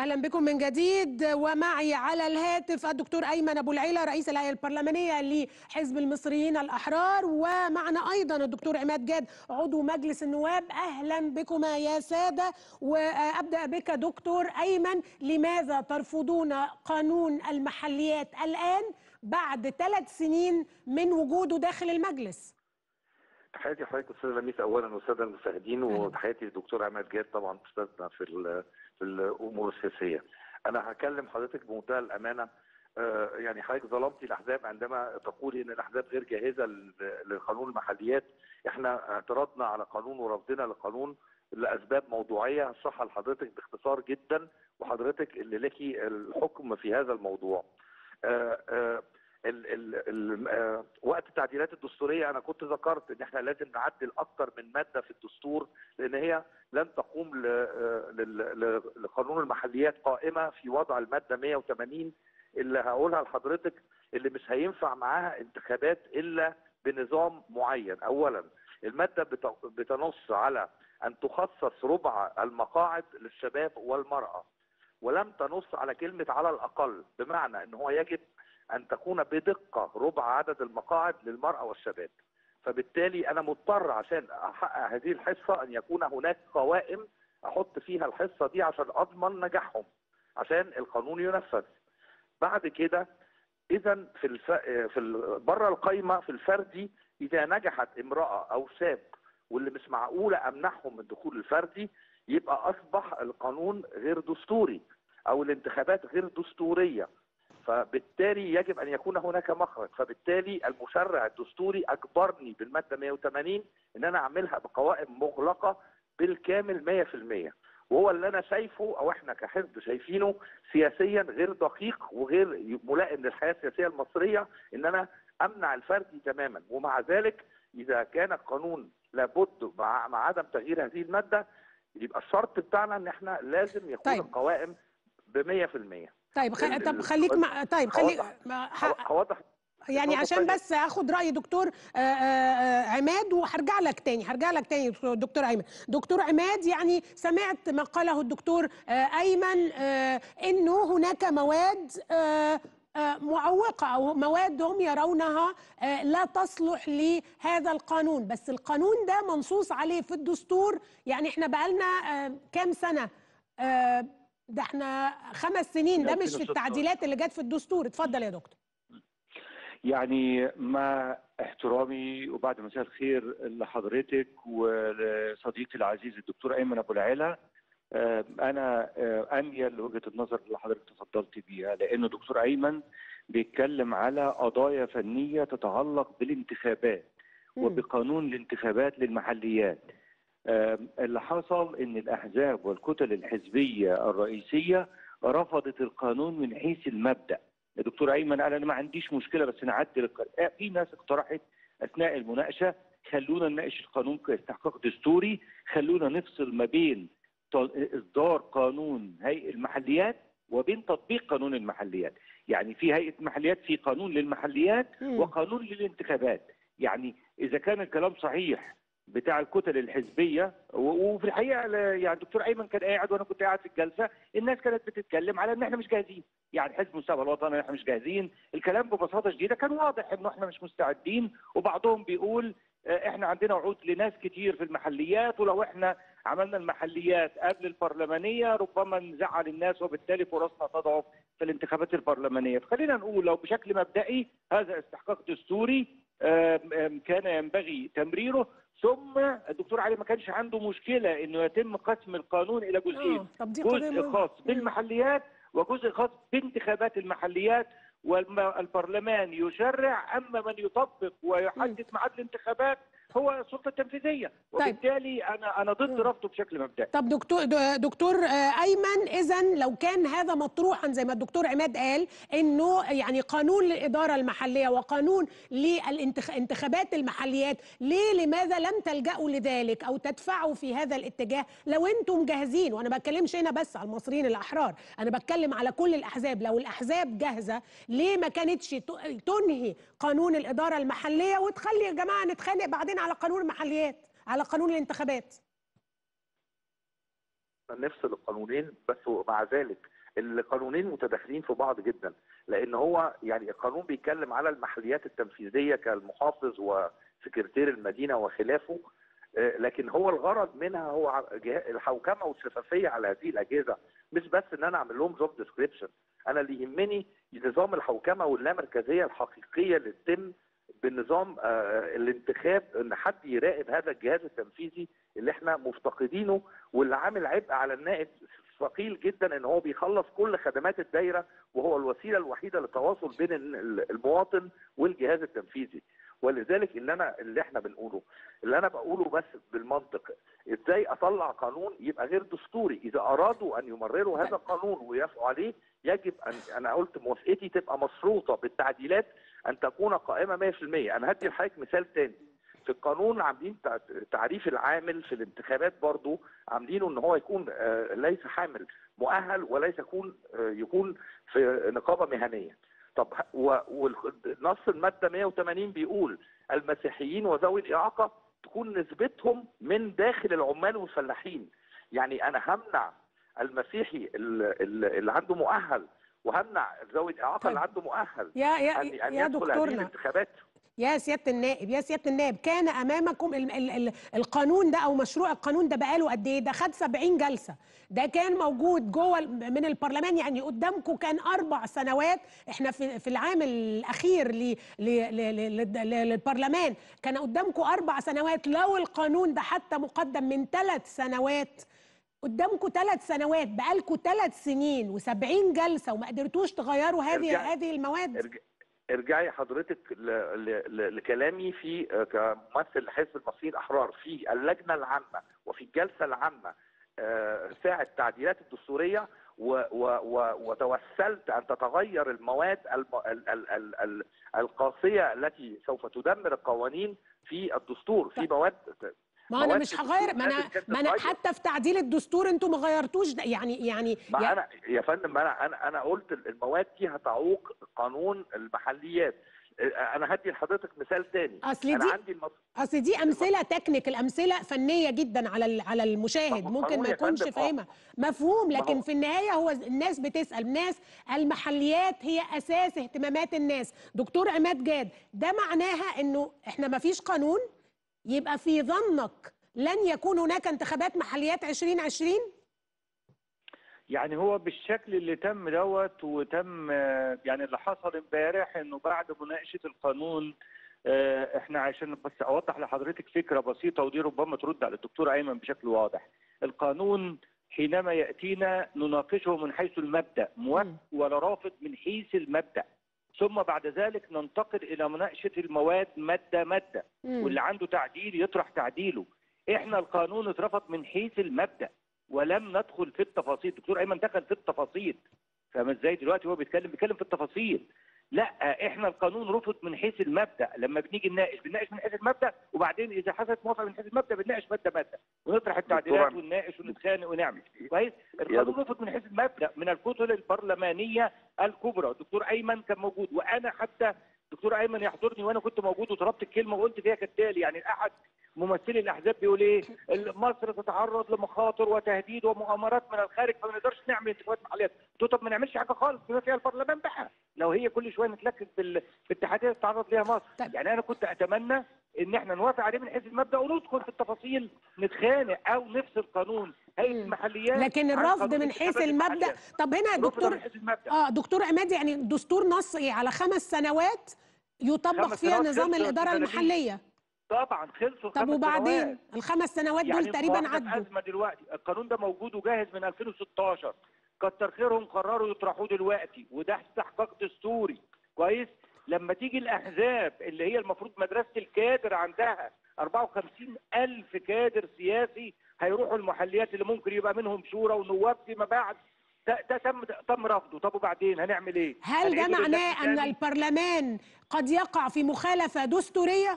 اهلا بكم من جديد ومعي على الهاتف الدكتور ايمن ابو العيله رئيس الهيئه البرلمانيه لحزب المصريين الاحرار ومعنا ايضا الدكتور عماد جاد عضو مجلس النواب اهلا بكما يا ساده وابدا بك دكتور ايمن لماذا ترفضون قانون المحليات الان بعد ثلاث سنين من وجوده داخل المجلس تحياتي لحضرتك استاذ لميس اولا والساده المشاهدين وتحياتي للدكتور عماد جاد طبعا استاذنا في في الامور السياسيه. انا هكلم حضرتك بمنتهى الامانه آه يعني حضرتك ظلمتي الاحزاب عندما تقول ان الاحزاب غير جاهزه لقانون المحليات، احنا اعترضنا على قانون ورفضنا لقانون لاسباب موضوعيه هشرحها لحضرتك باختصار جدا وحضرتك اللي لكي الحكم في هذا الموضوع. آه آه ال ال ال آه وقت التعديلات الدستوريه انا كنت ذكرت ان احنا لازم نعدل اكتر من ماده في الدستور لان هي لن تقوم لقانون المحليات قائمه في وضع الماده 180 اللي هقولها لحضرتك اللي مش هينفع معاها انتخابات الا بنظام معين اولا الماده بتنص على ان تخصص ربع المقاعد للشباب والمراه ولم تنص على كلمه على الاقل بمعنى ان هو يجب ان تكون بدقه ربع عدد المقاعد للمراه والشباب فبالتالي انا مضطر عشان احقق هذه الحصه ان يكون هناك قوائم احط فيها الحصه دي عشان اضمن نجاحهم عشان القانون ينفذ بعد كده اذا في الف... في ال... بره القايمه في الفردي اذا نجحت امراه او شاب واللي مش معقوله امنعهم من دخول الفردي يبقى اصبح القانون غير دستوري او الانتخابات غير دستوريه فبالتالي يجب ان يكون هناك مخرج فبالتالي المشرع الدستوري اجبرني بالماده 180 ان انا اعملها بقوائم مغلقه بالكامل 100% وهو اللي انا شايفه او احنا كحزب شايفينه سياسيا غير دقيق وغير ملائم للحياه السياسيه المصريه ان انا امنع الفردي تماما ومع ذلك اذا كان القانون لابد مع, مع عدم تغيير هذه الماده يبقى الشرط بتاعنا ان احنا لازم يكون طيب. القوائم ب 100% طيب خ... طب خليك مع طيب خليك واضح يعني عشان بس اخد راي دكتور آآ آآ عماد وهرجع لك تاني هرجع لك تاني دكتور ايمن دكتور عماد يعني سمعت ما قاله الدكتور ايمن انه هناك مواد معوقه او مواد هم يرونها لا تصلح لهذا القانون بس القانون ده منصوص عليه في الدستور يعني احنا بقالنا كام سنه ده احنا خمس سنين ده مش في التعديلات اللي جت في الدستور اتفضل يا دكتور يعني مع احترامي وبعد مساء الخير لحضرتك ولصديقي العزيز الدكتور ايمن ابو العلا انا اميل لوجهه النظر اللي حضرتك تفضلت بيها لانه دكتور ايمن بيتكلم على قضايا فنيه تتعلق بالانتخابات وبقانون الانتخابات للمحليات اللي حصل ان الاحزاب والكتل الحزبيه الرئيسيه رفضت القانون من حيث المبدا الدكتور ايمن قال انا ما عنديش مشكله بس نعدل القانون في ناس اقترحت اثناء المناقشه خلونا نناقش القانون كاستحقاق دستوري خلونا نفصل ما بين اصدار قانون هيئه المحليات وبين تطبيق قانون المحليات يعني في هيئه المحليات في قانون للمحليات وقانون للانتخابات يعني اذا كان الكلام صحيح بتاع الكتل الحزبيه وفي الحقيقه يعني الدكتور ايمن كان قاعد وانا كنت قاعد في الجلسه الناس كانت بتتكلم على ان احنا مش جاهزين يعني حزب المستقبل الوطني احنا مش جاهزين الكلام ببساطه شديده كان واضح انه احنا مش مستعدين وبعضهم بيقول احنا عندنا وعود لناس كتير في المحليات ولو احنا عملنا المحليات قبل البرلمانيه ربما نزعل الناس وبالتالي فرصنا تضعف في الانتخابات البرلمانيه فخلينا نقول لو بشكل مبدئي هذا استحقاق دستوري كان ينبغي تمريره ثم الدكتور علي ما كانش عنده مشكله انه يتم قسم القانون الى جزئين جزء خاص بالمحليات وجزء خاص بانتخابات المحليات والبرلمان يشرع اما من يطبق ويحدد ميعاد الانتخابات هو السلطه التنفيذيه وبالتالي طيب. انا انا ضد رفضه بشكل مبدئي طب دكتور دكتور ايمن اذا لو كان هذا مطروحا زي ما الدكتور عماد قال انه يعني قانون للاداره المحليه وقانون للانتخابات المحليات ليه لماذا لم تلجأوا لذلك او تدفعوا في هذا الاتجاه لو انتم جاهزين وانا ما بتكلمش هنا بس على المصريين الاحرار انا بتكلم على كل الاحزاب لو الاحزاب جاهزه ليه ما كانتش تنهي قانون الاداره المحليه وتخلي يا جماعه نتخانق بعدين على قانون المحليات على قانون الانتخابات نفصل القانونين بس مع ذلك القانونين متداخلين في بعض جدا لان هو يعني القانون بيتكلم على المحليات التنفيذيه كالمحافظ وسكرتير المدينه وخلافه آه، لكن هو الغرض منها هو ع- جه- الحوكمه والشفافيه على هذه الاجهزه مش بس ان انا اعمل لهم جوب ديسكريبشن انا اللي يهمني نظام الحوكمه واللامركزيه الحقيقيه اللي تتم بالنظام آه، الانتخاب ان حد يراقب هذا الجهاز التنفيذي اللي احنا مفتقدينه واللي عامل عبء على النائب ثقيل جدا ان هو بيخلص كل خدمات الدايره وهو الوسيله الوحيده للتواصل بين ال- المواطن والجهاز التنفيذي ولذلك اللي انا اللي احنا بنقوله اللي انا بقوله بس بالمنطق ازاي اطلع قانون يبقى غير دستوري اذا ارادوا ان يمرروا هذا القانون ويوافقوا عليه يجب ان انا قلت موافقتي تبقى مشروطه بالتعديلات ان تكون قائمه 100% انا هدي لحضرتك مثال تاني في القانون عاملين تع- تعريف العامل في الانتخابات برضو عاملينه ان هو يكون آه، ليس حامل مؤهل وليس يكون آه، يكون في نقابه مهنيه طب ونص الماده 180 بيقول المسيحيين وذوي الاعاقه تكون نسبتهم من داخل العمال والفلاحين يعني انا همنع المسيحي اللي, اللي عنده مؤهل وهمنع ذوي الاعاقه طيب. اللي عنده مؤهل يا يا ان ان يا يدخل هذه دكتورنا الانتخابات يا سياده النائب يا سياده النائب كان امامكم ال ال ال القانون ده او مشروع القانون ده بقاله قد ايه ده خد 70 جلسه ده كان موجود جوه ال- من البرلمان يعني قدامكم كان اربع سنوات احنا في في العام الاخير ل ل ل ل ل للبرلمان كان قدامكم اربع سنوات لو القانون ده حتى مقدم من ثلاث سنوات قدامكم ثلاث سنوات بقالكم ثلاث سنين و70 جلسه وما قدرتوش تغيروا هذه ارجع- هذه المواد ارج- ارجعي حضرتك ل... ل... ل... لكلامي في آه، كممثل لحزب المصريين الاحرار في اللجنه العامه وفي الجلسه العامه آه، ساعه التعديلات الدستوريه و... و... و... وتوسلت ان تتغير المواد الم... ال... ال... ال... ال... القاسيه التي سوف تدمر القوانين في الدستور في مواد ما انا مواد مش الدستور هغير ما انا لازم كانت ما انا تتغير. حتى في تعديل الدستور انتوا ما غيرتوش ده يعني يعني ما يا- انا يا فندم ما انا انا انا قلت المواد دي هتعوق قانون المحليات انا هدي لحضرتك مثال تاني أصل انا دي- عندي المص... اصل دي امثله تكنيكال امثله فنيه جدا على ال- على المشاهد ما هو ممكن قانون ما يا يكونش فندم، آه. فاهمها مفهوم ما لكن هو- في النهايه هو الناس بتسال الناس المحليات هي اساس اهتمامات الناس دكتور عماد جاد ده معناها انه احنا ما فيش قانون يبقى في ظنك لن يكون هناك انتخابات محليات 2020 يعني هو بالشكل اللي تم دوت وتم آه، يعني اللي حصل امبارح انه بعد مناقشه القانون آه، احنا عشان بس اوضح لحضرتك فكره بسيطه ودي ربما ترد على الدكتور ايمن بشكل واضح. القانون حينما ياتينا نناقشه من حيث المبدا موافق ولا رافض من حيث المبدا. ثم بعد ذلك ننتقل الى مناقشه المواد ماده ماده مم. واللي عنده تعديل يطرح تعديله. احنا القانون اترفض من حيث المبدا ولم ندخل في التفاصيل الدكتور ايمن دخل في التفاصيل فاهم ازاي دلوقتي هو بيتكلم بيتكلم في التفاصيل لا احنا القانون رفض من حيث المبدا لما بنيجي نناقش بنناقش من حيث المبدا وبعدين اذا حصلت موافقه من حيث المبدا بنناقش ماده ماده ونطرح التعديلات دكتور- ونناقش ونتخانق ونعمل كويس القانون دكتور- رفض من حيث المبدا من الكتل البرلمانيه الكبرى الدكتور ايمن كان موجود وانا حتى دكتور ايمن يحضرني وانا كنت موجود وطلبت الكلمه وقلت فيها كالتالي يعني احد ممثلي الاحزاب بيقول ايه ال- مصر تتعرض لمخاطر وتهديد ومؤامرات من الخارج فما نقدرش نعمل انتخابات محليات قلت له طب ما نعملش حاجه خالص بما فيها البرلمان بقى لو هي كل شويه نتلكك بال- بالاتحاديه اللي تتعرض ليها مصر طيب. يعني انا كنت اتمنى ان احنا نوافق عليه من حيث المبدا وندخل في التفاصيل نتخانق او نفصل قانون هيئه مم. المحليات لكن عن الرفض قانون من حيث الانتخابات المبدا المحلية. طب هنا يا رفض دكتور من حيث المبدا اه دكتور عماد يعني الدستور نص ايه على خمس سنوات يطبق خمس فيها سنوات نظام خلصوا الاداره الثلاثين. المحليه طبعا خلصوا طب الخمس وبعدين سنوات. الخمس سنوات دول يعني تقريبا ما هو إحنا في عدوا ازمه دلوقتي القانون ده موجود وجاهز من 2016 كتر خيرهم قرروا يطرحوه دلوقتي وده استحقاق دستوري كويس لما تيجي الاحزاب اللي هي المفروض مدرسه الكادر عندها 54 الف كادر سياسي هيروحوا المحليات اللي ممكن يبقى منهم شورى ونواب فيما بعد ده, ده تم تم رفضه طب وبعدين هنعمل ايه هل ده هنعيده معناه للناس ان تاني؟ البرلمان قد يقع في مخالفه دستوريه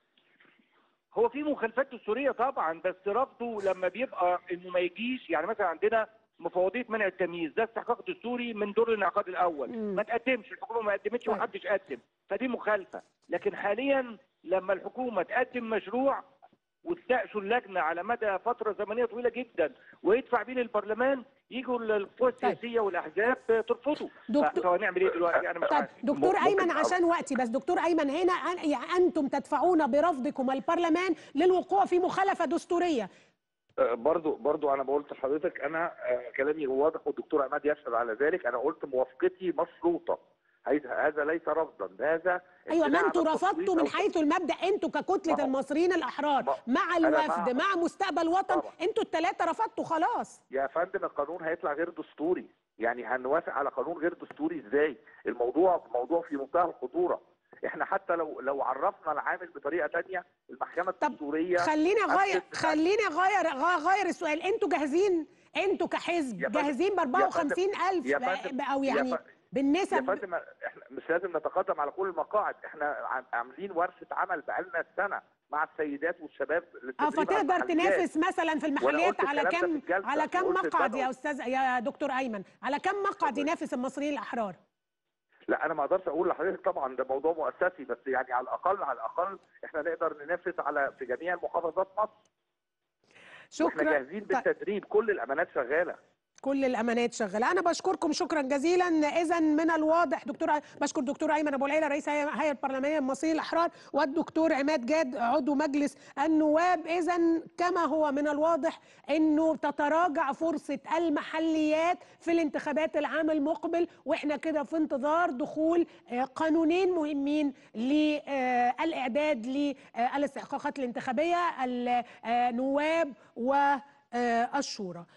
هو في مخالفات دستوريه طبعا بس رفضه لما بيبقى انه ما يجيش يعني مثلا عندنا مفوضيه منع التمييز ده استحقاق دستوري من دور الانعقاد الاول مم. ما تقدمش الحكومه ما قدمتش طيب. ومحدش قدم فدي مخالفه لكن حاليا لما الحكومه تقدم مشروع وتناقشوا اللجنه على مدى فتره زمنيه طويله جدا ويدفع بيه للبرلمان يجوا القوى السياسيه والاحزاب ترفضه دكتور- طب هنعمل ايه دلوقتي انا طب دكتور ممكن ايمن أ- عشان وقتي بس دكتور ايمن هنا أن- يعني انتم تدفعون برفضكم البرلمان للوقوع في مخالفه دستوريه آه، برضو برضو انا بقولت لحضرتك انا آه، كلامي هو واضح والدكتور عماد يشهد على ذلك انا قلت موافقتي مشروطه هيدا- هذا ليس رفضا هذا ايوه ما امتناع انتوا عن التصويت رفضتوا من أو- حيث المبدا انتوا ككتله ما هو- المصريين الاحرار ما- مع أنا الوفد مع- مع مستقبل وطن طبعا. انتوا الثلاثه رفضتوا خلاص يا فندم القانون هيطلع غير دستوري يعني هنوافق على قانون غير دستوري ازاي الموضوع موضوع في منتهى الخطوره احنا حتى لو لو عرفنا العامل بطريقه تانية المحكمه طب الدستوريه خليني اغير أكد- خليني اغير اغير السؤال انتوا جاهزين انتوا كحزب يا فندم- جاهزين ب يا فندم- 54000 يا فندم- او يا يعني ف- يا بالنسب فندم احنا مش لازم نتقدم على كل المقاعد احنا عم- عاملين ورشه عمل بقالنا سنه مع السيدات والشباب اه للتدريب على فتقدر المحليات. تنافس مثلا في المحليات قلت على الكلام ده كم في الجلسة، على كم وقلت مقعد البدوي. يا استاذ يا دكتور ايمن على كم مقعد ينافس المصريين الاحرار لا انا ما اقدرش اقول لحضرتك طبعا ده موضوع مؤسسي بس يعني على الاقل على الاقل احنا نقدر ننافس على في جميع محافظات مصر واحنا شكرا جاهزين طيب. بالتدريب كل الامانات شغاله كل الامانات شغاله انا بشكركم شكرا جزيلا اذا من الواضح دكتور بشكر دكتور ايمن ابو العيله رئيس الهيئه البرلمانيه المصريين الاحرار والدكتور عماد جاد عضو مجلس النواب اذا كما هو من الواضح انه تتراجع فرصه المحليات في الانتخابات العام المقبل واحنا كده في انتظار دخول آه، قانونين مهمين للاعداد للاستحقاقات الانتخابيه النواب والشورى